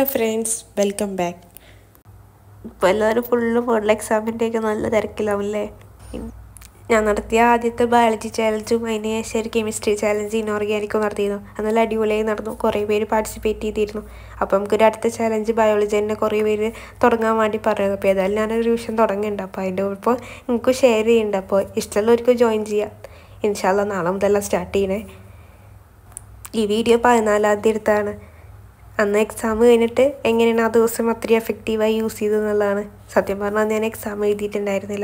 friends welcome back ഇപ്പോൾ എല്ലാവരും full model എക്സാമിൻ്റെയൊക്കെ നല്ല തിരക്കിലാവില്ലേ ഞാൻ നടത്തിയ ആദ്യത്തെ ബയോളജി ചാലഞ്ചും അതിന് ശേഷം ഒരു കെമിസ്ട്രി ചാലഞ്ച് ഇനോർഗാനിക്കും നടത്തിയിരുന്നു അത് നല്ല അടിപൊളിയായി നടന്നു കുറേ പേര് പാർട്ടിസിപ്പേറ്റ് ചെയ്തിരുന്നു അപ്പോൾ നമുക്കൊരു അടുത്ത ചാലഞ്ച് ബയോളജി തന്നെ കുറേ പേര് തുടങ്ങാൻ വേണ്ടി പറയുന്നത് അപ്പോൾ ഏതായാലും ഞാനൊരു റിവിഷൻ തുടങ്ങുന്നുണ്ട് അപ്പോൾ അതിൻ്റെ ഇപ്പോൾ നിങ്ങൾക്ക് ഷെയർ ചെയ്യുന്നുണ്ട് അപ്പോൾ ഇഷ്ടമുള്ളവർക്ക് ജോയിൻ ചെയ്യാം ഇൻഷാല്ല നാളെ മുതലെല്ലാം സ്റ്റാർട്ട് ചെയ്യണേ ഈ വീഡിയോ പതിനാലാം തീയതി എടുത്താണ് അന്ന് എക്സാം കഴിഞ്ഞിട്ട് എങ്ങനെയാണ് ആ ദിവസം അത്രയും എഫക്റ്റീവായി യൂസ് ചെയ്തതെന്നുള്ളതാണ് സത്യം പറഞ്ഞാൽ ഞാൻ എക്സാം എഴുതിയിട്ടുണ്ടായിരുന്നില്ല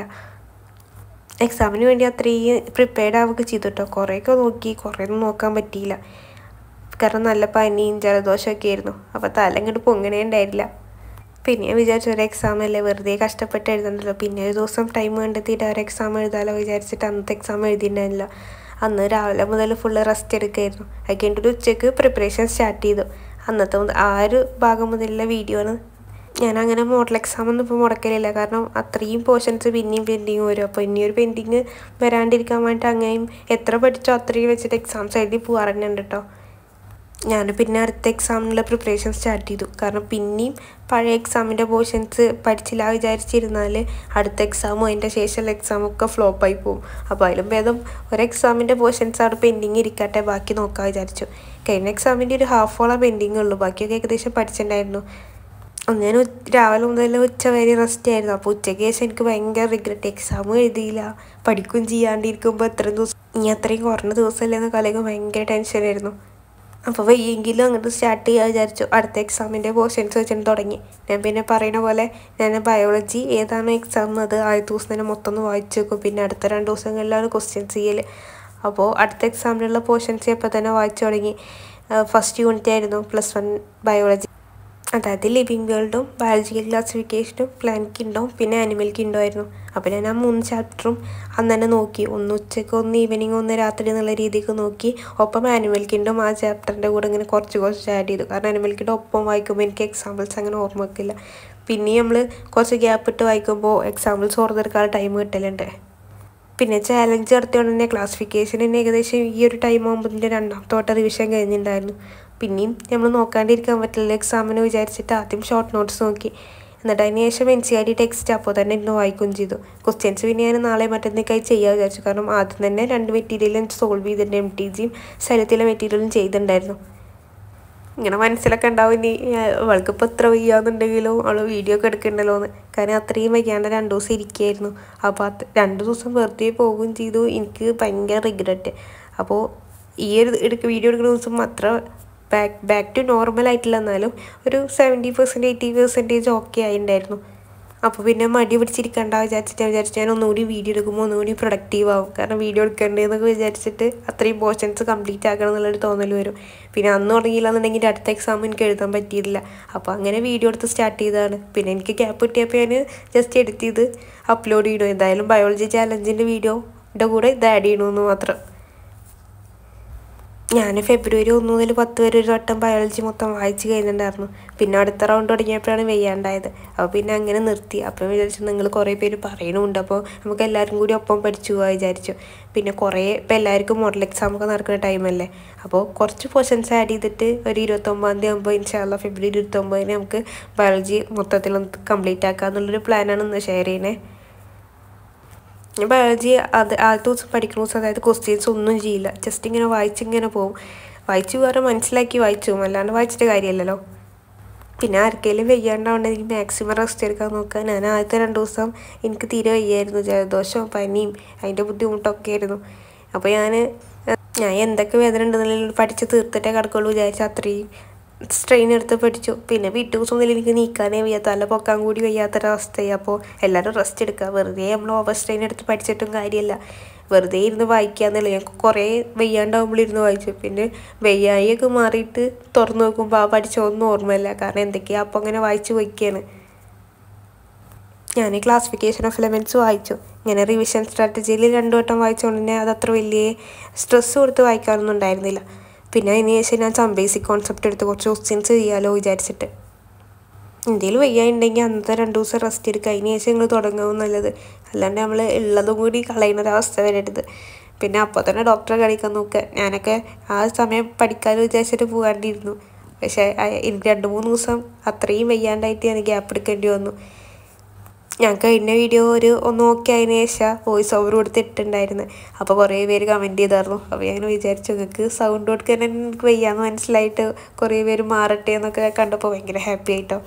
എക്സാമിന് വേണ്ടി അത്രയും പ്രിപ്പയർഡ് ആവുക ചെയ്തു കേട്ടോ കുറേയൊക്കെ നോക്കി കുറേയൊന്നും നോക്കാൻ പറ്റിയില്ല കാരണം നല്ല പനിയും ജലദോഷമൊക്കെ ആയിരുന്നു അപ്പോൾ തല ഇങ്ങോട്ട് പൊങ്ങണേ ഉണ്ടായില്ല പിന്നെ ഞാൻ വിചാരിച്ചു ഒരു എക്സാം അല്ലേ വെറുതെ കഷ്ടപ്പെട്ട് എഴുതണ്ടല്ലോ പിന്നെ ഒരു ദിവസം ടൈം കണ്ടെത്തിയിട്ട് ഒരു എക്സാം എഴുതാലോ വിചാരിച്ചിട്ട് അന്നത്തെ എക്സാം എഴുതിയിട്ടുണ്ടായിരുന്നില്ല അന്ന് രാവിലെ മുതൽ ഫുള്ള് റെസ്റ്റ് എടുക്കുമായിരുന്നു അത് കഴിഞ്ഞിട്ട് ഒരു ഉച്ചയ്ക്ക് പ്രിപ്പറേഷൻ സ്റ്റാർട്ട് ചെയ്തു അന്നത്തെ മുതൽ ആ ഒരു ഭാഗം മുതലുള്ള വീഡിയോ ആണ് ഞാൻ അങ്ങനെ മോഡൽ എക്സാം ഒന്നും ഇപ്പോൾ മുടക്കലില്ല കാരണം അത്രയും പോർഷൻസ് പിന്നെയും പെൻഡിങ് വരും അപ്പോൾ ഇനിയൊരു പെൻഡിങ് വരാണ്ടിരിക്കാൻ വേണ്ടിയിട്ട് അങ്ങനെയും എത്ര പഠിച്ചോ അത്രയും വെച്ചിട്ട് എക്സാംസ് എഴുതി പോകാറുണ്ട് കേട്ടോ ഞാൻ പിന്നെ അടുത്ത എക്സാമിനുള്ള പ്രിപ്പറേഷൻ സ്റ്റാർട്ട് ചെയ്തു കാരണം പിന്നെയും പഴയ എക്സാമിൻ്റെ പോർഷൻസ് പഠിച്ചില്ല വിചാരിച്ചിരുന്നാൽ അടുത്ത എക്സാമും അതിൻ്റെ ശേഷമുള്ള എക്സാമും ഒക്കെ ഫ്ലോപ്പായി പോകും അപ്പോൾ അതിലും ഭേദം ഒരു എക്സാമിൻ്റെ പോർഷൻസ് അവിടെ പെൻഡിങ് ഇരിക്കട്ടെ ബാക്കി നോക്കാൻ വിചാരിച്ചു കഴിഞ്ഞ എക്സാമിൻ്റെ ഒരു ഹാഫോളം പെൻഡിങ് ഉള്ളൂ ബാക്കിയൊക്കെ ഏകദേശം പഠിച്ചിട്ടുണ്ടായിരുന്നു ഞാൻ രാവിലെ മുതൽ ഉച്ച വരെ റെസ്റ്റ് ആയിരുന്നു അപ്പോൾ ഉച്ചയ്ക്ക് ശേഷം എനിക്ക് ഭയങ്കര റിഗ്രറ്റ് എക്സാം എഴുതിയില്ല പഠിക്കും ചെയ്യാണ്ടിരിക്കുമ്പോൾ എത്രയും ദിവസം ഇനി അത്രയും കുറഞ്ഞ ദിവസമല്ലേ എന്ന് കളിയൊക്കെ ഭയങ്കര ടെൻഷനായിരുന്നു അപ്പോൾ വയ്യെങ്കിലും അങ്ങോട്ട് സ്റ്റാർട്ട് ചെയ്യാൻ വിചാരിച്ചു അടുത്ത എക്സാമിൻ്റെ പോർഷൻസ് വെച്ചിട്ട് തുടങ്ങി ഞാൻ പിന്നെ പറയുന്ന പോലെ ഞാൻ ബയോളജി ഏതാണോ എക്സാം അത് ആദ്യത്തെ ദിവസം തന്നെ മൊത്തം ഒന്ന് വായിച്ചു വെക്കും പിന്നെ അടുത്ത രണ്ട് ദിവസങ്ങളിലാണ് ക്വസ്റ്റ്യൻസ് ചെയ്യൽ അപ്പോൾ അടുത്ത എക്സാമിനുള്ള പോർഷൻസ് അപ്പോൾ തന്നെ വായിച്ചു തുടങ്ങി ഫസ്റ്റ് യൂണിറ്റ് ആയിരുന്നു പ്ലസ് വൺ ബയോളജി അതായത് ലിവിങ് വേൾഡും ബയോളജിക്കൽ ക്ലാസിഫിക്കേഷനും പ്ലാന്റ് കിൻഡും പിന്നെ ആനിമൽ കിൻഡും ആയിരുന്നു അപ്പോൾ ഞാൻ ആ മൂന്ന് ചാപ്റ്ററും അന്ന് തന്നെ നോക്കി ഒന്ന് ഉച്ചയ്ക്ക് ഒന്ന് ഈവനിങ് ഒന്ന് രാത്രി എന്നുള്ള രീതിക്ക് നോക്കി ഒപ്പം ആനിമൽ കിൻഡും ആ ചാപ്റ്ററിൻ്റെ കൂടെ ഇങ്ങനെ കുറച്ച് കുറച്ച് ആഡ് ചെയ്തു കാരണം ആനിമൽ കിൻഡ് ഒപ്പം വായിക്കുമ്പോൾ എനിക്ക് എക്സാമ്പിൾസ് അങ്ങനെ ഓർമ്മ വെക്കില്ല പിന്നെ നമ്മൾ കുറച്ച് ഗ്യാപ്പ് ഇട്ട് വായിക്കുമ്പോൾ എക്സാമ്പിൾസ് ഓർമ്മെടുക്കാൻ ടൈം കിട്ടലുണ്ട് പിന്നെ ചാലഞ്ച് നടത്തിയോണ്ട് തന്നെ ക്ലാസിഫിക്കേഷൻ തന്നെ ഏകദേശം ഈ ഒരു ടൈം ആകുമ്പോൾ ഇതിൻ്റെ രണ്ടാമത്തെ വട്ടം റിവിഷൻ കഴിഞ്ഞിട്ടുണ്ടായിരുന്നു പിന്നെയും നമ്മൾ നോക്കാണ്ടിരിക്കാൻ പറ്റില്ല എക്സാമിന് വിചാരിച്ചിട്ട് ആദ്യം ഷോർട്ട് നോട്ട്സ് നോക്കി എന്നിട്ട് അതിന് ശേഷം N C R D text അപ്പോൾ തന്നെ ഇന്ന് വായിക്കുകയും ചെയ്തു ക്വസ്റ്റ്യൻസ് പിന്നെ ഞാൻ നാളെ മറ്റന്നേക്കായി ചെയ്യാൻ വിചാരിച്ചു കാരണം ആദ്യം തന്നെ രണ്ട് മെറ്റീരിയലും സോൾവ് ചെയ്തിട്ടുണ്ട് എം ടി ജിയും ശരീരത്തിലെ മെറ്റീരിയലും ചെയ്തിട്ടുണ്ടായിരുന്നു ഇങ്ങനെ മനസ്സിലൊക്കെ ഉണ്ടാവും ഇനി അവൾക്ക് ഇപ്പോൾ എത്ര വയ്യാന്നുണ്ടെങ്കിലോ അവൾ വീഡിയോ ഒക്കെ എടുക്കണ്ടല്ലോ എന്ന് കാരണം അത്രയും വയ്യാണ്ട് രണ്ട് ദിവസം ഇരിക്കുകയായിരുന്നു അപ്പോൾ അത് രണ്ട് ദിവസം വെറുതെ പോവുകയും ചെയ്തു എനിക്ക് ഭയങ്കര റിഗ്രറ്റ് അപ്പോൾ ഈ ഒരു എടുക്ക വീഡിയോ എടുക്കുന്ന ദിവസം അത്ര ബാക്ക് ബാക്ക് ടു നോർമൽ ആയിട്ടില്ല എന്നാലും ഒരു seventy percent eighty percentage okay ആയിട്ടുണ്ടായിരുന്നു അപ്പോൾ പിന്നെ മടി പിടിച്ചിരിക്കണ്ട വിചാരിച്ചിട്ട് ഞാൻ വിചാരിച്ചു ഞാൻ ഒന്നുകൂടി വീഡിയോ എടുക്കുമ്പോൾ ഒന്നുകൂടി പ്രൊഡക്റ്റീവ് ആവും കാരണം വീഡിയോ എടുക്കേണ്ടതെന്നൊക്കെ വിചാരിച്ചിട്ട് അത്രയും പോർഷൻസ് കംപ്ലീറ്റ് ആക്കണം എന്നുള്ളൊരു തോന്നൽ വരും പിന്നെ അന്ന് തുടങ്ങിയില്ല എന്നുണ്ടെങ്കിൽ അടുത്ത എക്സാം എനിക്ക് എഴുതാൻ പറ്റിയില്ല അപ്പോൾ അങ്ങനെ വീഡിയോ എടുത്ത് സ്റ്റാർട്ട് ചെയ്തതാണ് പിന്നെ എനിക്ക് ഗ്യാപ്പ് കിട്ടിയപ്പോൾ ഞാൻ ജസ്റ്റ് എഡിറ്റ് ചെയ്ത് അപ്ലോഡ് ചെയ്യണു എന്തായാലും ബയോളജി ചാലഞ്ചിൻ്റെ വീഡിയോയുടെ കൂടെ ഇത് ആഡ് ചെയ്യണമെന്ന് മാത്രം ഞാൻ ഫെബ്രുവരി ഒന്ന് മുതൽ പത്ത് വരെ ഒരു വട്ടം ബയോളജി മൊത്തം വായിച്ച് കഴിഞ്ഞിട്ടുണ്ടായിരുന്നു പിന്നെ അടുത്ത റൗണ്ട് തുടങ്ങിയപ്പോഴാണ് വെയ്യാണ്ടായത് അപ്പോൾ പിന്നെ അങ്ങനെ നിർത്തി അപ്പോൾ വിചാരിച്ചു നിങ്ങൾ കുറേ പേര് പറയണമുണ്ട് അപ്പോൾ നമുക്ക് എല്ലാവരും കൂടി ഒപ്പം പഠിച്ചു പോകാൻ വിചാരിച്ചു പിന്നെ കുറേ ഇപ്പോൾ എല്ലാവർക്കും മോഡൽ എക്സാം ഒക്കെ നടക്കുന്ന ടൈമല്ലേ അപ്പോൾ കുറച്ച് പോർഷൻസ് ആഡ് ചെയ്തിട്ട് ഒരു ഇരുപത്തൊമ്പതാം തീയതി ആകുമ്പോൾ ഇൻഷാല്ല ഫെബ്രുവരി ഇരുപത്തൊമ്പതിന് നമുക്ക് ബയോളജി മൊത്തത്തിലൊന്ന് കംപ്ലീറ്റ് ആക്കുക എന്നുള്ളൊരു പ്ലാനാണ് ഇന്ന് ഷെയർ ചെയ്യുന്നത് ബയോളജി അത് ആദ്യത്തെ ദിവസം പഠിക്കുന്ന ദിവസം അതായത് ക്വസ്റ്റ്യൻസ് ഒന്നും ചെയ്യില്ല ജസ്റ്റ് ഇങ്ങനെ വായിച്ചിങ്ങനെ പോകും വായിച്ചു വേറെ മനസ്സിലാക്കി വായിച്ചു പോകും അല്ലാണ്ട് വായിച്ചിട്ട് കാര്യമല്ലല്ലോ പിന്നെ ആർക്കെങ്കിലും വയ്യാണ്ടാവുണ്ടെങ്കിൽ മാക്സിമം റെസ്റ്റ് എടുക്കാൻ നോക്കുക ഞാൻ ആദ്യത്തെ രണ്ട് ദിവസം എനിക്ക് തീരെ വയ്യായിരുന്നു ജലദോഷവും പനിയും അതിൻ്റെ ബുദ്ധിമുട്ടൊക്കെ ആയിരുന്നു അപ്പോൾ ഞാൻ ഞാൻ എന്തൊക്കെ വേദന ഉണ്ടെന്നുണ്ടെങ്കിൽ പഠിച്ച് തീർത്തിട്ടേ കിടക്കുള്ളൂ വിചാരിച്ച അത്രയും സ്ട്രെയിൻ എടുത്ത് പഠിച്ചു പിന്നെ പിറ്റേ ദിവസം മുതൽ എനിക്ക് നീക്കാനേ വയ്യ തല പൊക്കാൻ കൂടി വയ്യാത്തൊരവസ്ഥയായി അപ്പോൾ എല്ലാവരും റെസ്റ്റ് എടുക്കുക വെറുതെ നമ്മൾ ഓവർ സ്ട്രെയിൻ എടുത്ത് പഠിച്ചിട്ടും കാര്യമല്ല വെറുതെ ഇരുന്ന് വായിക്കാന്നല്ല ഞാൻ കുറേ വെയ്യാണ്ടാവുമ്പോൾ ഇരുന്ന് വായിച്ചു പിന്നെ വെയ്യായിയൊക്കെ മാറിയിട്ട് തുറന്നു നോക്കുമ്പോൾ ആ പഠിച്ചതൊന്നും ഓർമ്മയില്ല കാരണം എന്തൊക്കെയാ അപ്പോൾ അങ്ങനെ വായിച്ചു വയ്ക്കുകയാണ് ഞാൻ ക്ലാസിഫിക്കേഷൻ ഓഫ് എലമെൻറ്റ്സ് വായിച്ചു ഇങ്ങനെ റിവിഷൻ സ്ട്രാറ്റജിയിൽ രണ്ടു വട്ടം വായിച്ചുകൊണ്ട് തന്നെ അത് അത്ര വലിയ സ്ട്രെസ് കൊടുത്ത് വായിക്കാനൊന്നും ഉണ്ടായിരുന്നില്ല പിന്നെ അതിന് ശേഷം ഞാൻ സം ബേസിക് കോൺസെപ്റ്റ് എടുത്ത് കുറച്ച് ക്വസ്റ്റ്യൻസ് ചെയ്യാമല്ലോ വിചാരിച്ചിട്ട് എന്തെങ്കിലും വയ്യാണ്ടെങ്കിൽ അന്നത്തെ രണ്ട് ദിവസം റെസ്റ്റ് എടുക്കുക അതിന് ശേഷം നിങ്ങൾ തുടങ്ങാവും നല്ലത് അല്ലാണ്ട് നമ്മൾ ഉള്ളതും കൂടി കളയുന്ന ഒരവസ്ഥ വരരുത് പിന്നെ അപ്പോൾ തന്നെ ഡോക്ടറെ കാണിക്കാൻ നോക്കുക ഞാനൊക്കെ ആ സമയം പഠിക്കാൻ വിചാരിച്ചിട്ട് പോകാണ്ടിരുന്നു പക്ഷേ അയ- എനിക്ക് രണ്ട് മൂന്ന് ദിവസം അത്രയും വയ്യാണ്ടായിട്ട് ഞാൻ ഗ്യാപ്പ് എടുക്കേണ്ടി വന്നു ഞാൻ കഴിഞ്ഞ വീഡിയോ ഒരു ഒന്ന് ഓക്കെ ആയതിനു ശേഷം വോയിസ് ഓവർ കൊടുത്ത് ഇട്ടിട്ടുണ്ടായിരുന്നു അപ്പോൾ കുറേ പേര് കമൻറ്റ് ചെയ്തായിരുന്നു അപ്പോൾ ഞാൻ ഇങ്ങനെ വിചാരിച്ചു നിങ്ങൾക്ക് സൗണ്ട് കൊടുക്കാൻ എനിക്ക് വയ്യാന്ന് മനസ്സിലായിട്ട് കുറേ പേര് മാറട്ടെ എന്നൊക്കെ കണ്ടപ്പോൾ ഭയങ്കര ഹാപ്പി ആയിട്ടോ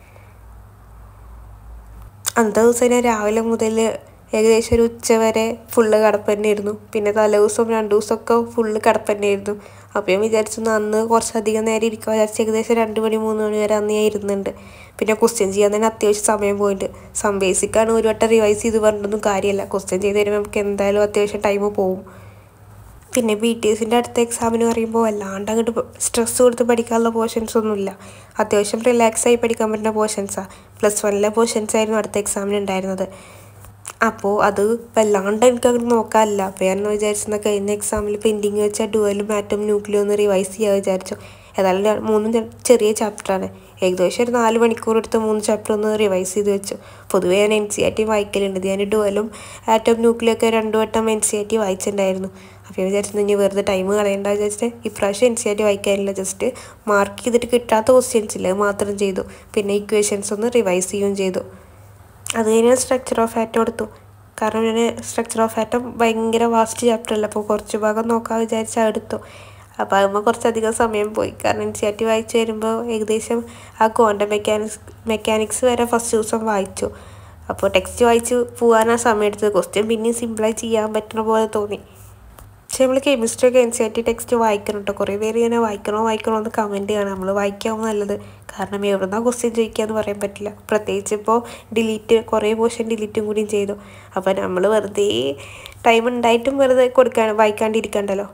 അന്നത്തെ ദിവസം ഞാൻ രാവിലെ മുതൽ ഏകദേശം ഒരു ഉച്ച വരെ ഫുള്ള് കിടപ്പ് തന്നെയായിരുന്നു പിന്നെ തലേ ദിവസം രണ്ട് ദിവസമൊക്കെ ഫുള്ള് കിടപ്പ് തന്നെയായിരുന്നു അപ്പോൾ ഞാൻ വിചാരിച്ചു "എന്നാ അന്ന് കുറച്ചധികം നേരം ഇരിക്കുക വിചാരിച്ച് ഏകദേശം രണ്ട് മണി മൂന്ന് മണി വരെ അന്ന് ഞാൻ ഇരുന്നുണ്ട് പിന്നെ ക്വസ്റ്റ്യൻ ചെയ്യാൻ തന്നെ അത്യാവശ്യം സമയം പോയിട്ട് സം ബേസിക്കാണ് ഒരു വട്ടം റിവൈസ് ചെയ്ത് പറഞ്ഞിട്ടൊന്നും കാര്യമല്ല ക്വസ്റ്റ്യൻ ചെയ്ത് തരുമ്പോൾ നമുക്ക് എന്തായാലും അത്യാവശ്യം ടൈം പോകും പിന്നെ ബി ടി എസിൻ്റെ അടുത്ത എക്സാമിന് പറയുമ്പോൾ വല്ലാണ്ട് അങ്ങോട്ട് സ്ട്രെസ് കൊടുത്ത് പഠിക്കാനുള്ള പോർഷൻസ് ഒന്നുമില്ല അത്യാവശ്യം റിലാക്സ് ആയി പഠിക്കാൻ പറ്റുന്ന പോർഷൻസാണ് പ്ലസ് വണ്ണിലെ പോർഷൻസ് ആയിരുന്നു അടുത്ത എക്സാമിന് ഉണ്ടായിരുന്നത് അപ്പോൾ അത് വല്ലാണ്ട് എനിക്ക് അങ്ങോട്ട് നോക്കാനില്ല അപ്പോൾ ഞാൻ വിചാരിച്ചെന്നാൽ കഴിഞ്ഞ എക്സാമിൽ പെൻഡിങ് വെച്ച ഡുവലും ആറ്റം ന്യൂക്ലിയോ ഒന്ന് റിവൈസ് ചെയ്യാൻ വിചാരിച്ചു ഏതായാലും ഞാൻ മൂന്നും ചെ- ചെറിയ ചാപ്റ്ററാണ് ഏകദേശം ഒരു നാല് മണിക്കൂർ എടുത്ത് മൂന്ന് ചാപ്റ്റർ ഒന്ന് റിവൈസ് ചെയ്ത് വെച്ചു പൊതുവേ ഞാൻ എൻ സി ആർ ടി വായിക്കലുണ്ട് ഇത് ഞാൻ ഡുവലും ആറ്റം ന്യൂക്ലിയോ ഒക്കെ രണ്ടു വട്ടം എൻ സി ആർ ടി വായിച്ചിട്ടുണ്ടായിരുന്നു അപ്പോൾ ഞാൻ വിചാരിച്ചത് ഇനി വെറുതെ ടൈം കളയണ്ട വിചാരിച്ചിട്ട് ഇപ്രാവശ്യം എൻ സി ആർ ടി വായിക്കാനില്ല ജസ്റ്റ് മാർക്ക് ചെയ്തിട്ട് കിട്ടാത്ത ക്വസ്റ്റ്യൻസ് ഇല്ല അത് മാത്രം ചെയ്തു പിന്നെ ഇക്വേഷൻസ് ഒന്ന് റിവൈസ് ചെയ്യുകയും ചെയ്തു അത് കഴിഞ്ഞ് സ്ട്രക്ചർ ഓഫ് ആറ്റം എടുത്തു കാരണം ഞാൻ സ്ട്രക്ചർ ഓഫ് ആറ്റം ഭയങ്കര വാസ്റ്റ് ചാപ്റ്റർ അല്ല അപ്പോൾ കുറച്ച് ഭാഗം നോക്കാൻ വിചാരിച്ചാൽ എടുത്തു അപ്പോൾ അതുമ്പോൾ കുറച്ചധികം സമയം പോയി കാരണം എൻ സി ആർ ടി വായിച്ച് വരുമ്പോൾ ഏകദേശം ആ ക്വാണ്ടം മെക്കാനിക്സ് മെക്കാനിക്സ് വരെ ഫസ്റ്റ് ദിവസം വായിച്ചു അപ്പോൾ ടെക്സ്റ്റ് വായിച്ച് പോകാനാ സമയം എടുത്തത് ക്വസ്റ്റ്യൻ പിന്നെയും സിമ്പിളായി ചെയ്യാൻ പറ്റുന്ന പോലെ തോന്നി പക്ഷെ നമ്മൾ കെമിസ്ട്രി ഒക്കെ N C R T text വായിക്കണം കേട്ടോ കുറേ പേര് ഇങ്ങനെ വായിക്കണോ വായിക്കണോ എന്ന് കമൻറ്റ് ചെയ്യണം നമ്മൾ വായിക്കാവും നല്ലത് കാരണം എവിടുന്നാ ക്വസ്റ്റ്യൻ ചോദിക്കാന്ന് പറയാൻ പറ്റില്ല പ്രത്യേകിച്ച് ഇപ്പോൾ ഡിലീറ്റ് കുറേ പോർഷൻ ഡിലീറ്റും കൂടിയും ചെയ്തു അപ്പോൾ നമ്മൾ വെറുതെ ടൈം ഉണ്ടായിട്ടും വെറുതെ കൊടുക്കാൻ വായിക്കാണ്ടിരിക്കണ്ടല്ലോ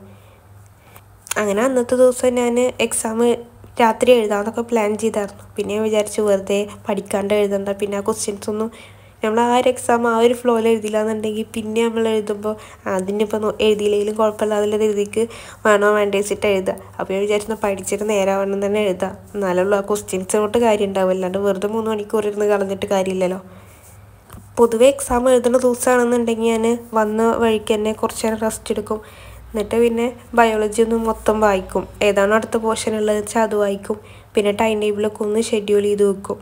അങ്ങനെ അന്നത്തെ ദിവസം ഞാൻ എക്സാം രാത്രി എഴുതാമെന്നൊക്കെ പ്ലാൻ ചെയ്തായിരുന്നു പിന്നെ ഞാൻ വിചാരിച്ചു വെറുതെ പഠിക്കാണ്ട് എഴുതണ്ട പിന്നെ ആ ക്വസ്റ്റ്യൻസ് ഒന്നും നമ്മൾ ആ ഒരു എക്സാം ആ ഒരു ഫ്ലോയിൽ എഴുതില്ല എന്നുണ്ടെങ്കിൽ പിന്നെ നമ്മൾ എഴുതുമ്പോൾ അതിനിപ്പോൾ എഴുതിയില്ലെങ്കിലും കുഴപ്പമില്ലാതുള്ള രീതിക്ക് വേണോ വേണ്ട വെച്ചിട്ട് എഴുതുക അപ്പോൾ ഞാൻ വിചാരിച്ചു പഠിച്ചിട്ട് നേരാവണ്ണം തന്നെ എഴുതാം എന്നാലുള്ള ആ ക്വസ്റ്റ്യൻസ് തൊട്ട് കാര്യം ഉണ്ടാവും അല്ലാണ്ട് വെറുതെ മൂന്ന് മണിക്കൂർ ഇരുന്ന് കളഞ്ഞിട്ട് കാര്യമില്ലല്ലോ പൊതുവെ എക്സാം എഴുതുന്ന ദിവസമാണെന്നുണ്ടെങ്കിൽ ഞാൻ വന്ന വഴിക്ക് തന്നെ കുറച്ച് നേരം റെസ്റ്റ് എടുക്കും എന്നിട്ട് പിന്നെ ബയോളജി ഒന്ന് മൊത്തം വായിക്കും ഏതാണോ അടുത്ത പോർഷൻ ഉള്ളത് വെച്ചാൽ അത് വായിക്കും പിന്നെ ടൈം ടേബിളൊക്കെ ഒന്ന് ഷെഡ്യൂൾ ചെയ്ത് വെക്കും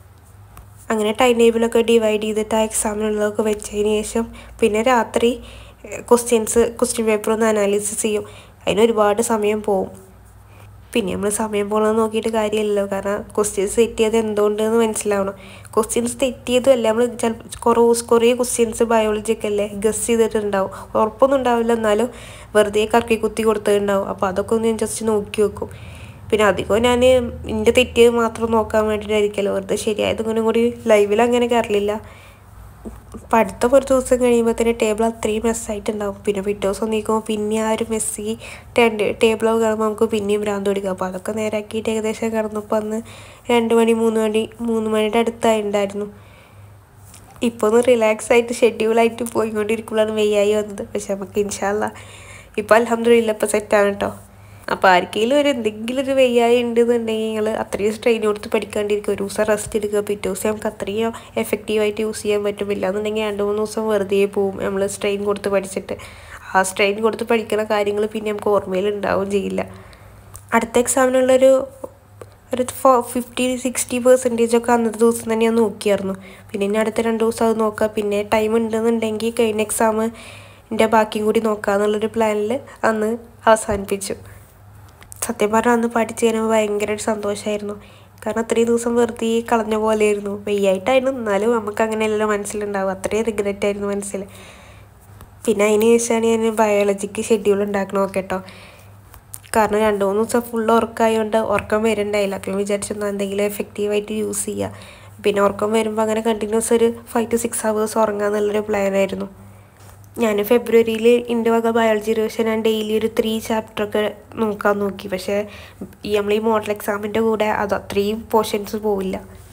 അങ്ങനെ ടൈം ടേബിളൊക്കെ ഡിവൈഡ് ചെയ്തിട്ട് ആ എക്സാമിനുള്ളതൊക്കെ വെച്ചതിന് ശേഷം പിന്നെ രാത്രി ക്വസ്റ്റ്യൻസ് ക്വസ്റ്റ്യൻ പേപ്പർ ഒന്ന് അനാലിസിസ് ചെയ്യും അതിന് ഒരുപാട് സമയം പോവും പിന്നെ നമ്മൾ സമയം പോകണമെന്ന് നോക്കിയിട്ട് കാര്യമില്ലല്ലോ കാരണം ക്വസ്റ്റ്യൻസ് സെറ്റ് ചെയ്ത് എന്തുകൊണ്ടെന്ന് മനസ്സിലാവണം ക്വസ്റ്റ്യൻസ് തെറ്റിയതും അല്ല നമ്മൾ ചില കുറേ കുറേ ക്വസ്റ്റ്യൻസ് ബയോളജി ഒക്കെ അല്ലേ ഗസ് ചെയ്തിട്ടുണ്ടാവും ഉറപ്പൊന്നും ഉണ്ടാവില്ല എന്നാലും വെറുതെ കറക്കി കുത്തി കൊടുത്തിട്ടുണ്ടാവും അപ്പോൾ അതൊക്കെ ഒന്ന് ഞാൻ ജസ്റ്റ് നോക്കി വെക്കും പിന്നെ അധികം ഞാൻ എൻ്റെ തെറ്റിയത് മാത്രം നോക്കാൻ വേണ്ടിയിട്ടായിരിക്കല്ലോ വെറുതെ ശരിയായത് ഇങ്ങനെ കൂടി ലൈവിൽ അങ്ങനെ കയറലില്ല പഠിത്തം ഒരു ദിവസം കഴിയുമ്പോൾ തന്നെ ടേബിൾ അത്രയും മെസ്സായിട്ടുണ്ടാവും പിന്നെ പിറ്റേ ദിവസം നീക്കുമ്പോൾ പിന്നെ ആ ഒരു മെസ്സി ടേബിളൊക്കെ കാണുമ്പോൾ നമുക്ക് പിന്നെയും ഭ്രാന്ത് പിടിക്കും അപ്പോൾ അതൊക്കെ നേരാക്കിയിട്ട് ഏകദേശം കിടന്നപ്പോൾ അന്ന് രണ്ട് മണി മൂന്ന് മണി മൂന്ന് മണിയുടെ അടുത്തായിട്ടുണ്ടായിരുന്നു ഇപ്പോൾ ഒന്ന് റിലാക്സ് ആയിട്ട് ഷെഡ്യൂളായിട്ട് പോയിക്കൊണ്ടിരിക്കുമ്പോഴാണ് വെയ്യായി വന്നത് പക്ഷെ നമുക്ക് ഇൻഷാല്ല ഇപ്പോൾ അലഹമ്മദില്ല ഇപ്പോൾ സെറ്റാണ് കേട്ടോ അപ്പോൾ ആർക്കെങ്കിലും ഒരു എന്തെങ്കിലും ഒരു വെയ്യായി ഉണ്ടെന്നുണ്ടെങ്കിൽ നിങ്ങൾ അത്രയും സ്ട്രെയിൻ കൊടുത്ത് പഠിക്കാണ്ടിരിക്കുക ഒരു ദിവസം റെസ്റ്റ് എടുക്കുക പിറ്റേ ദിവസം നമുക്ക് അത്രയും എഫക്റ്റീവായിട്ട് യൂസ് ചെയ്യാൻ പറ്റും ഇല്ലാന്നുണ്ടെങ്കിൽ രണ്ട് മൂന്ന് ദിവസം വെറുതെ പോവും നമ്മൾ സ്ട്രെയിൻ കൊടുത്ത് പഠിച്ചിട്ട് ആ സ്ട്രെയിൻ കൊടുത്ത് പഠിക്കുന്ന കാര്യങ്ങൾ പിന്നെ നമുക്ക് ഓർമ്മയിൽ ഉണ്ടാവുകയും ചെയ്യില്ല അടുത്ത എക്സാമിനുള്ളൊരു ഒരു ഫോ ഫിഫ്റ്റി സിക്സ്റ്റി പെർസെൻറ്റേജ് ഒക്കെ അന്നത്തെ ദിവസം തന്നെ ഞാൻ നോക്കിയായിരുന്നു പിന്നെ ഇനി അടുത്ത രണ്ട് ദിവസം അത് നോക്കാം പിന്നെ ടൈം ഉണ്ടെന്നുണ്ടെങ്കിൽ കഴിഞ്ഞ എക്സാമിൻ്റെ ബാക്കിയും കൂടി നോക്കാമെന്നുള്ളൊരു പ്ലാനിൽ അന്ന് അവസാനിപ്പിച്ചു സത്യം പറഞ്ഞാൽ അന്ന് പഠിച്ചു കഴിയുമ്പോൾ ഭയങ്കര ഒരു സന്തോഷമായിരുന്നു കാരണം അത്രയും ദിവസം വെറുതെ കളഞ്ഞ പോലെയായിരുന്നു വെയ്യായിട്ടായിരുന്നു എന്നാലും നമുക്ക് അങ്ങനെയല്ലല്ലോ മനസ്സിലുണ്ടാവും അത്രയും റിഗ്രറ്റ് ആയിരുന്നു മനസ്സിൽ പിന്നെ അതിന് ശേഷമാണ് ഞാൻ ബയോളജിക്ക് ഷെഡ്യൂൾ ഉണ്ടാക്കണമൊക്കെ കേട്ടോ കാരണം രണ്ട് മൂന്ന് ദിവസം ഫുൾ ഉറക്കമായതുകൊണ്ട് ഉറക്കം വരുന്നുണ്ടായില്ല അപ്പം വിചാരിച്ചെന്നാൽ എന്തെങ്കിലും എഫക്റ്റീവായിട്ട് യൂസ് ചെയ്യുക പിന്നെ ഉറക്കം വരുമ്പോൾ അങ്ങനെ കണ്ടിന്യൂസ് ഒരു ഫൈവ് ടു സിക്സ് ഹവേഴ്സ് ഉറങ്ങാന്നുള്ളൊരു പ്ലാനായിരുന്നു ഞാൻ ഫെബ്രുവരിയിൽ എൻ്റെ വക ബയോളജി റിവിഷൻ ഞാൻ ഡെയിലി ഒരു ത്രീ ചാപ്റ്ററൊക്കെ നോക്കാൻ നോക്കി പക്ഷേ ഈ നമ്മൾ ഈ മോഡൽ എക്സാമിൻ്റെ കൂടെ അത് അത്രയും പോർഷൻസ് പോവില്ല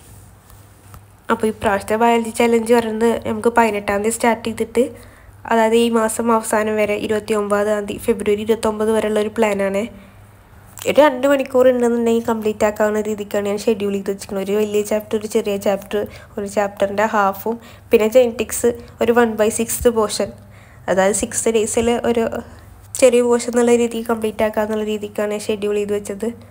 അപ്പോൾ ഈ പ്രാവശ്യത്തെ ബയോളജി ചലഞ്ച് പറയുന്നത് നമുക്ക് പതിനെട്ടാം തീയതി സ്റ്റാർട്ട് ചെയ്തിട്ട് അതായത് ഈ മാസം അവസാനം വരെ ഇരുപത്തി ഒമ്പതാം തീയതി ഫെബ്രുവരി ഇരുപത്തൊമ്പത് വരെയുള്ള ഒരു പ്ലാനാണ് ഒരു രണ്ട് മണിക്കൂർ ഉണ്ടെന്നുണ്ടെങ്കിൽ കംപ്ലീറ്റ് ആക്കാവുന്ന രീതിക്കാണ് ഞാൻ ഷെഡ്യൂൾ ചെയ്ത് വെച്ചിരിക്കുന്നത് ഒരു വലിയ ചാപ്റ്റർ ഒരു ചെറിയ ചാപ്റ്റർ ഒരു ചാപ്റ്ററിൻ്റെ ഹാഫും പിന്നെ ജെനറ്റിക്സ് ഒരു വൺ ബൈ സിക്സ്ത് പോർഷൻ അതായത് സിക്സ് ഡേയ്സിൽ ഒരു ചെറിയ പോർഷൻ എന്നുള്ള രീതിക്ക് കംപ്ലീറ്റ് ആക്കാന്നുള്ള രീതിക്കാണ് ഷെഡ്യൂൾ ചെയ്ത് വെച്ചത്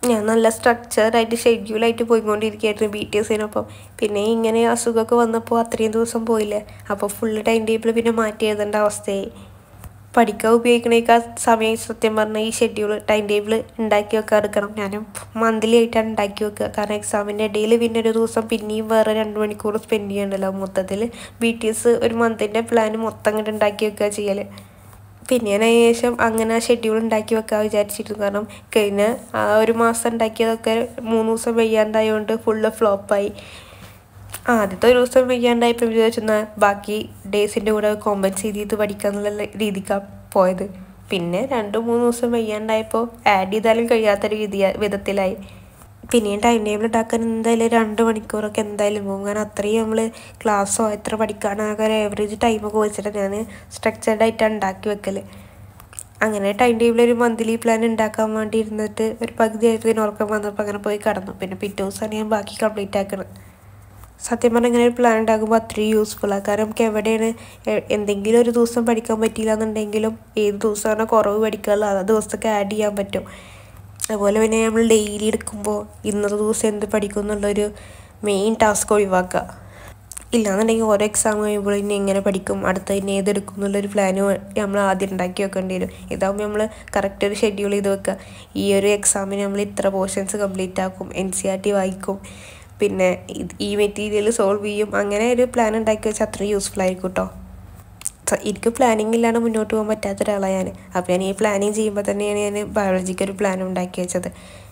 ഞാൻ നല്ല സ്ട്രക്ചറായിട്ട് ഷെഡ്യൂളായിട്ട് പോയിക്കൊണ്ടിരിക്കുകയായിരുന്നു ബി ടി എസിനൊപ്പം പിന്നെ ഇങ്ങനെ അസുഖമൊക്കെ വന്നപ്പോൾ അത്രയും ദിവസം പോയില്ലേ അപ്പോൾ ഫുള്ള് ടൈം ടേബിൾ പിന്നെ മാറ്റി എഴുതേണ്ട അവസ്ഥയായി പഠിക്കാൻ ഉപയോഗിക്കണേക്കാൾ സമയം സത്യം പറഞ്ഞാൽ ഈ ഷെഡ്യൂൾ ടൈം ടേബിൾ ഉണ്ടാക്കി വെക്കാൻ എടുക്കണം ഞാനും മന്ത്ലി ആയിട്ടാണ് ഉണ്ടാക്കി വെക്കുക കാരണം എക്സാമിൻ്റെ ഇടയിൽ പിന്നെ ഒരു ദിവസം പിന്നെയും വേറെ രണ്ട് മണിക്കൂർ സ്പെൻഡ് ചെയ്യണ്ടല്ലോ മൊത്തത്തിൽ ബി ടി എസ് ഒരു മന്തിൻ്റെ പ്ലാൻ മൊത്തം അങ്ങോട്ട് ഉണ്ടാക്കി വെക്കുക ചെയ്യൽ പിന്നെ ഞാൻ അതിന് ശേഷം അങ്ങനെ ഷെഡ്യൂൾ ഉണ്ടാക്കി വെക്കാൻ വിചാരിച്ചിരുന്നു കാരണം കഴിഞ്ഞ ആ ഒരു മാസം ഉണ്ടാക്കിയതൊക്കെ മൂന്ന് ദിവസം വയ്യാണ്ടായതുകൊണ്ട് ഫുള്ള് ഫ്ലോപ്പായി ആദ്യത്തെ ഒരു ദിവസം വയ്യാണ്ടായപ്പോൾ വിചാരിച്ചെന്നാൽ ബാക്കി ഡേയ്സിൻ്റെ കൂടെ കോമ്പൻസേറ്റ് ചെയ്ത് പഠിക്കാന്നുള്ള രീതിക്കാണ് പോയത് പിന്നെ രണ്ട് മൂന്ന് ദിവസം വയ്യാണ്ടായപ്പോൾ ആഡ് ചെയ്താലും കഴിയാത്തൊരു വിധി വിധത്തിലായി പിന്നെയും ടൈം ടേബിൾ ഉണ്ടാക്കാൻ എന്തായാലും രണ്ട് മണിക്കൂറൊക്കെ എന്തായാലും പോകും കാരണം അത്രയും നമ്മൾ ക്ലാസ്സോ എത്ര പഠിക്കാനൊക്കെ ഒരു ആവറേജ് ടൈമൊക്കെ വെച്ചിട്ട് ഞാൻ സ്ട്രക്ചർഡ് ആയിട്ടാണ് ഉണ്ടാക്കി വെക്കൽ അങ്ങനെ ടൈം ടേബിൾ ഒരു മന്ത്ലി പ്ലാൻ ഉണ്ടാക്കാൻ വേണ്ടി ഇരുന്നിട്ട് ഒരു പകുതി ആയതിന് ഉറക്കം വന്നപ്പോൾ അങ്ങനെ പോയി കടന്നു പിന്നെ പിറ്റേ ദിവസമാണ് ഞാൻ ബാക്കി കംപ്ലീറ്റ് ആക്കണം സത്യം പറഞ്ഞാൽ ഇങ്ങനെ ഒരു പ്ലാൻ ഉണ്ടാക്കുമ്പോൾ അത്രയും യൂസ്ഫുള്ളാണ് കാരണം നമുക്ക് എവിടെയാണ് എ- എന്തെങ്കിലും ഒരു ദിവസം പഠിക്കാൻ പറ്റിയില്ല എന്നുണ്ടെങ്കിലും ഏത് ദിവസമാണ് കുറവ് പഠിക്കാനുള്ള ആ ദിവസത്തൊക്കെ ആഡ് ചെയ്യാൻ പറ്റും അതുപോലെ പിന്നെ നമ്മൾ ഡെയിലി എടുക്കുമ്പോൾ ഇന്നത്തെ ദിവസം എന്ത് പഠിക്കും എന്നുള്ളൊരു മെയിൻ ടാസ്ക് ഒഴിവാക്കുക ഇല്ലാന്നുണ്ടെങ്കിൽ ഓരോ എക്സാം കഴിയുമ്പോൾ ഇനി എങ്ങനെ പഠിക്കും അടുത്ത ഇനി ഏതെടുക്കും എന്നുള്ളൊരു പ്ലാന് നമ്മൾ ആദ്യം ഉണ്ടാക്കി വെക്കേണ്ടി വരും ഇതാകുമ്പോൾ നമ്മൾ കറക്റ്റ് ഒരു ഷെഡ്യൂൾ ചെയ്ത് വെക്കുക ഈ ഒരു എക്സാമിന് നമ്മൾ ഇത്ര പോർഷൻസ് കംപ്ലീറ്റ് ആക്കും എൻ സി ആർ ടി വായിക്കും പിന്നെ ഇത് ഈ മെറ്റീരിയൽ സോൾവ് ചെയ്യും അങ്ങനെ ഒരു പ്ലാൻ ഉണ്ടാക്കി വെച്ചാൽ അത്രയും യൂസ്ഫുൾ ആയിരിക്കും കേട്ടോ സ- എനിക്ക് പ്ലാനിങ് ഇല്ലാണ്ട് മുന്നോട്ട് പോകാൻ പറ്റാത്ത ഒരാളാണ് ഞാൻ അപ്പോൾ ഞാൻ ഈ പ്ലാനിങ് ചെയ്യുമ്പോൾ തന്നെയാണ് ഞാൻ ബയോളജിക്ക് ഒരു പ്ലാൻ ഉണ്ടാക്കി വെച്ചത്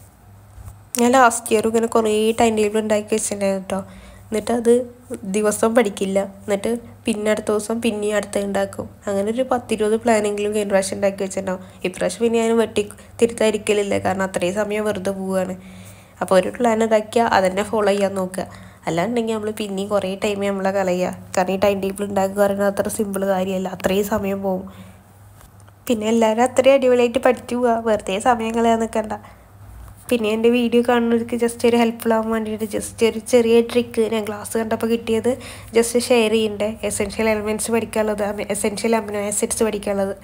ഞാൻ ലാസ്റ്റ് ഇയർ ഇങ്ങനെ കുറേ ടൈം ടേബിൾ ഉണ്ടാക്കി വെച്ചിട്ടുണ്ടായിരുന്നു കേട്ടോ എന്നിട്ട് അത് ദിവസം പഠിക്കില്ല എന്നിട്ട് പിന്നെ അടുത്ത ദിവസം പിന്നെയും അടുത്ത ഉണ്ടാക്കും അങ്ങനെ ഒരു പത്തിരുപത് പ്ലാനെങ്കിലും കഴിഞ്ഞ പ്രാവശ്യം ഉണ്ടാക്കി വെച്ചിട്ടുണ്ടാവും ഇപ്രാവശ്യം പിന്നെ ഞാൻ വെട്ടി തിരുത്താതിരിക്കലില്ല കാരണം അത്രയും സമയം വെറുതെ പോവുകയാണ് അപ്പോൾ ഒരു പ്ലാൻ ഉണ്ടാക്കിയാൽ അതന്നെ ഫോളോ ചെയ്യാൻ നോക്കുക അല്ലാന്നുണ്ടെങ്കിൽ നമ്മൾ പിന്നെയും കുറേ ടൈം നമ്മളെ കളയുക കാരണം ഈ ടൈം ടേബിൾ ഉണ്ടാക്കുക പറയുന്നത് അത്ര സിമ്പിൾ കാര്യമല്ല അത്രയും സമയം പോകും പിന്നെ എല്ലാവരും അത്രയും അടിപൊളിയായിട്ട് പഠിച്ചു പോവുക വെറുതെ സമയം കളയാൻ നിൽക്കണ്ട പിന്നെ എൻ്റെ വീഡിയോ കാണുന്നവർക്ക് ജസ്റ്റ് ഒരു ഹെൽപ്ഫുൾ ആവാൻ വേണ്ടിയിട്ട് ജസ്റ്റ് ഒരു ചെറിയ ട്രിക്ക് ഞാൻ ക്ലാസ് കണ്ടപ്പോൾ കിട്ടിയത് ജസ്റ്റ് ഷെയർ ചെയ്യണ്ടേ എസെൻഷ്യൽ എലമെൻറ്റ്സ് പഠിക്കാനുള്ളത് എസെൻഷ്യൽ അമിനോ ആസിഡ്സ് പഠിക്കാനുള്ളത്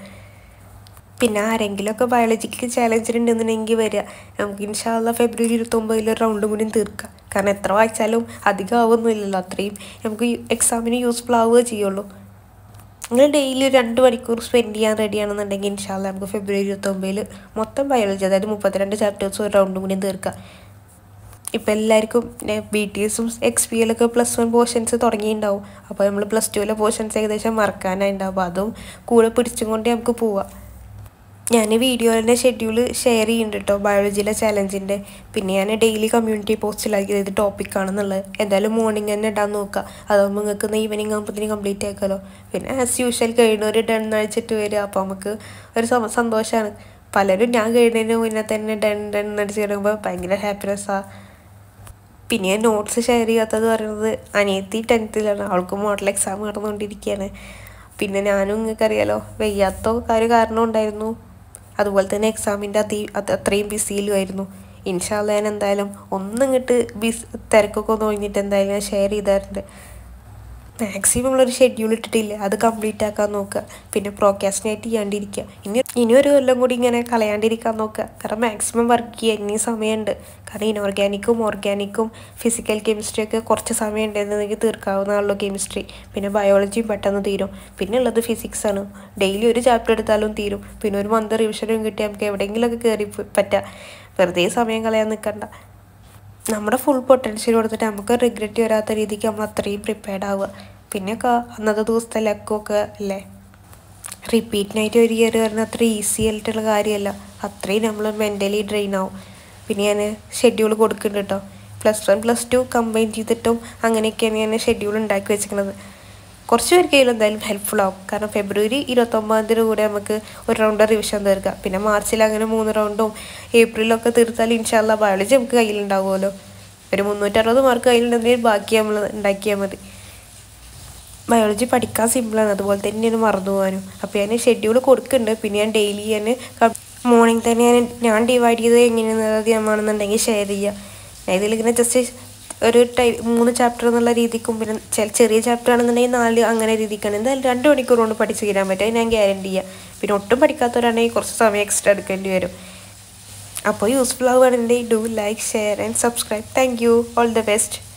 പിന്നെ ആരെങ്കിലുമൊക്കെ ബയോളജിക്ക് ചാലഞ്ച് ഉണ്ടെന്നുണ്ടെങ്കിൽ വരിക നമുക്ക് ഇൻഷാല്ല ഫെബ്രുവരി ഇരുപത്തൊമ്പതിൽ ഒരു റൗണ്ട് കൂടി തീർക്കാം കാരണം എത്ര വായിച്ചാലും അധികം ആവുമൊന്നുമില്ലല്ലോ അത്രയും നമുക്ക് എക്സാമിന് യൂസ്ഫുൾ ആവുകയേ ചെയ്യുള്ളൂ നിങ്ങൾ ഡെയിലി രണ്ട് മണിക്കൂർ സ്പെൻഡ് ചെയ്യാൻ റെഡിയാണെന്നുണ്ടെങ്കിൽ ഇൻഷാല്ല നമുക്ക് ഫെബ്രുവരി ഇരുപത്തൊമ്പതിൽ മൊത്തം ബയോളജി അതായത് മുപ്പത്തിരണ്ട് ചാപ്റ്റേഴ്സ് ഒരു റൗണ്ടും കൂടി തീർക്കാം ഇപ്പം എല്ലാവർക്കും ബി ടി എസും എക്സ് പി എല്ലൊക്കെ പ്ലസ് വൺ പോർഷൻസ് തുടങ്ങിയിട്ടുണ്ടാവും അപ്പോൾ നമ്മൾ പ്ലസ് ടുവിലെ പോർഷൻസ് ഏകദേശം മറക്കാനായിട്ടുണ്ടാവും അപ്പോൾ അതും കൂടെ പിടിച്ചും കൊണ്ട് നമുക്ക് പോവാം ഞാൻ വീഡിയോയുടെ ഷെഡ്യൂൾ ഷെയർ ചെയ്യുന്നുണ്ട് കേട്ടോ ബയോളജിയിലെ ചാലഞ്ചിൻ്റെ പിന്നെ ഞാൻ ഡെയിലി കമ്മ്യൂണിറ്റി പോസ്റ്റിലാക്കി ഇത് ടോപ്പിക്കാണെന്നുള്ളത് എന്തായാലും മോർണിംഗ് തന്നെ ഇടാൻ നോക്കുക അതാകുമ്പോൾ നിങ്ങൾക്ക് ഇന്ന് ഈവനിങ് ആകുമ്പോഴത്തേന് കംപ്ലീറ്റ് ആക്കാമല്ലോ പിന്നെ ആസ് യൂഷ്വൽ കഴിയുന്നവർ ഡൺ അടിച്ചിട്ട് വരിക അപ്പോൾ നമുക്ക് ഒരു സമ- സന്തോഷമാണ് പലരും ഞാൻ കഴിയുന്നതിന് മുന്നേ തന്നെ ഡൺ ഡൺ അടിച്ച് കഴിയുമ്പോൾ ഭയങ്കര ഹാപ്പിനെസ്സാണ് പിന്നെ ഞാൻ നോട്ട്സ് ഷെയർ ചെയ്യാത്തത് പറയുന്നത് അനിയത്തി ടെൻത്തിലാണ് അവൾക്ക് മോഡൽ എക്സാം നടന്നുകൊണ്ടിരിക്കുകയാണ് പിന്നെ ഞാനും നിങ്ങൾക്ക് അറിയാലോ വയ്യാത്ത ഒരു കാരണം ഉണ്ടായിരുന്നു അതുപോലെ തന്നെ എക്സാമിൻ്റെ അതി അത് അത്രയും ബിസിയിലുമായിരുന്നു ഇൻഷാല്ല ഞാൻ എന്തായാലും ഒന്നും ഇങ്ങോട്ട് ബിസ് തിരക്കൊക്കെ ഒന്ന് ഒഴിഞ്ഞിട്ട് എന്തായാലും ഞാൻ ഷെയർ ചെയ്താറുണ്ട് മാക്സിമം നമ്മളൊരു ഷെഡ്യൂൾ ഇട്ടിട്ടില്ല അത് കംപ്ലീറ്റ് ആക്കാൻ നോക്കുക പിന്നെ പ്രോക്കാസ്റ്റിനേറ്റ് ചെയ്യാണ്ടിരിക്കുക ഇനി ഇനി ഒരു കൊല്ലം കൂടി ഇങ്ങനെ കളയാണ്ടിരിക്കാൻ നോക്കുക കാരണം മാക്സിമം വർക്ക് ചെയ്യുക ഇനി സമയമുണ്ട് കാരണം ഇനോർഗാനിക്കും ഓർഗാനിക്കും ഫിസിക്കൽ കെമിസ്ട്രി ഒക്കെ കുറച്ച് സമയം ഉണ്ടെന്നുണ്ടെങ്കിൽ തീർക്കാവുന്നതാണല്ലോ കെമിസ്ട്രി പിന്നെ ബയോളജിയും പെട്ടെന്ന് തീരും പിന്നെ ഉള്ളത് ഫിസിക്സ് ആണ് ഡെയിലി ഒരു ചാപ്റ്റർ എടുത്താലും തീരും പിന്നെ ഒരു മന്ത് റിവിഷനും കിട്ടി നമുക്ക് എവിടെയെങ്കിലുമൊക്കെ കയറി പറ്റാം വെറുതെ സമയം കളയാൻ നിൽക്കണ്ട നമ്മുടെ ഫുൾ പൊട്ടൻഷ്യൽ കൊടുത്തിട്ട് നമുക്ക് റിഗ്രറ്റ് വരാത്ത രീതിക്ക് നമ്മൾ അത്രയും പ്രിപ്പയർഡ് ആവുക പിന്നെയൊക്കെ അന്നത്തെ ദിവസത്തെ ലക്കൊക്കെ അല്ലേ റിപ്പീറ്റിനായിട്ട് ഒരു ഇയർ പറഞ്ഞാൽ അത്ര ഈസി ആയിട്ടുള്ള കാര്യമല്ല അത്രയും നമ്മൾ മെൻ്റലി ഡ്രെയിൻ ആവും പിന്നെ ഞാൻ ഷെഡ്യൂൾ കൊടുക്കുന്നുണ്ട് കേട്ടോ plus one plus two combine ചെയ്തിട്ടും അങ്ങനെയൊക്കെയാണ് ഞാൻ ഷെഡ്യൂൾ ഉണ്ടാക്കി വെച്ചിരിക്കുന്നത് കുറച്ച് പേർക്ക് കയ്യിൽ എന്തായാലും ഹെൽപ്ഫുൾ ആവും കാരണം ഫെബ്രുവരി ഇരുപത്തൊമ്പതാം തീയതി കൂടെ നമുക്ക് ഒരു റൗണ്ട് റിവിഷൻ തീർക്കാം പിന്നെ മാർച്ചിൽ അങ്ങനെ മൂന്ന് റൗണ്ടും ഏപ്രിലൊക്കെ തീർത്താൽ ഇൻഷാല്ല ബയോളജി നമുക്ക് കയ്യിലുണ്ടാവുമല്ലോ ഒരു മുന്നൂറ്ററുപത് മാർക്ക് കയ്യിലുണ്ടെങ്കിൽ ബാക്കി നമ്മൾ ഉണ്ടാക്കിയാൽ മതി ബയോളജി പഠിക്കാൻ സിമ്പിളാണ് അതുപോലെ തന്നെയാണ് മറന്നു പോകാനും അപ്പോൾ ഞാൻ ഷെഡ്യൂൾ കൊടുക്കുന്നുണ്ട് പിന്നെ ഞാൻ ഡെയിലി ഞാൻ മോർണിംഗ് തന്നെ ഞാൻ ഞാൻ ഡിവൈഡ് ചെയ്ത് എങ്ങനെയാണെന്നുള്ളത് ഞാനാണെന്നുണ്ടെങ്കിൽ ഷെയർ ചെയ്യുക ഇതിലിങ്ങനെ ജസ്റ്റ് ഒരു ടൈ മൂന്ന് ചാപ്റ്റർ എന്നുള്ള രീതിക്കും പിന്നെ ചെ- ചെറിയ ചാപ്റ്റർ ആണെന്നുണ്ടെങ്കിൽ നാല് അങ്ങനെ രീതിക്കാണ് എന്തായാലും രണ്ട് മണിക്കൂർ കൊണ്ട് പഠിച്ച് തീരാൻ പറ്റും അത് ഞാൻ ഗ്യാരണ്ടി ചെയ്യാം പിന്നെ ഒട്ടും പഠിക്കാത്തവരാണെങ്കിൽ കുറച്ച് സമയം എക്സ്ട്രാ എടുക്കേണ്ടി വരും അപ്പോൾ യൂസ്ഫുൾ ആവുകയാണെങ്കിൽ do like share and subscribe thank you all the best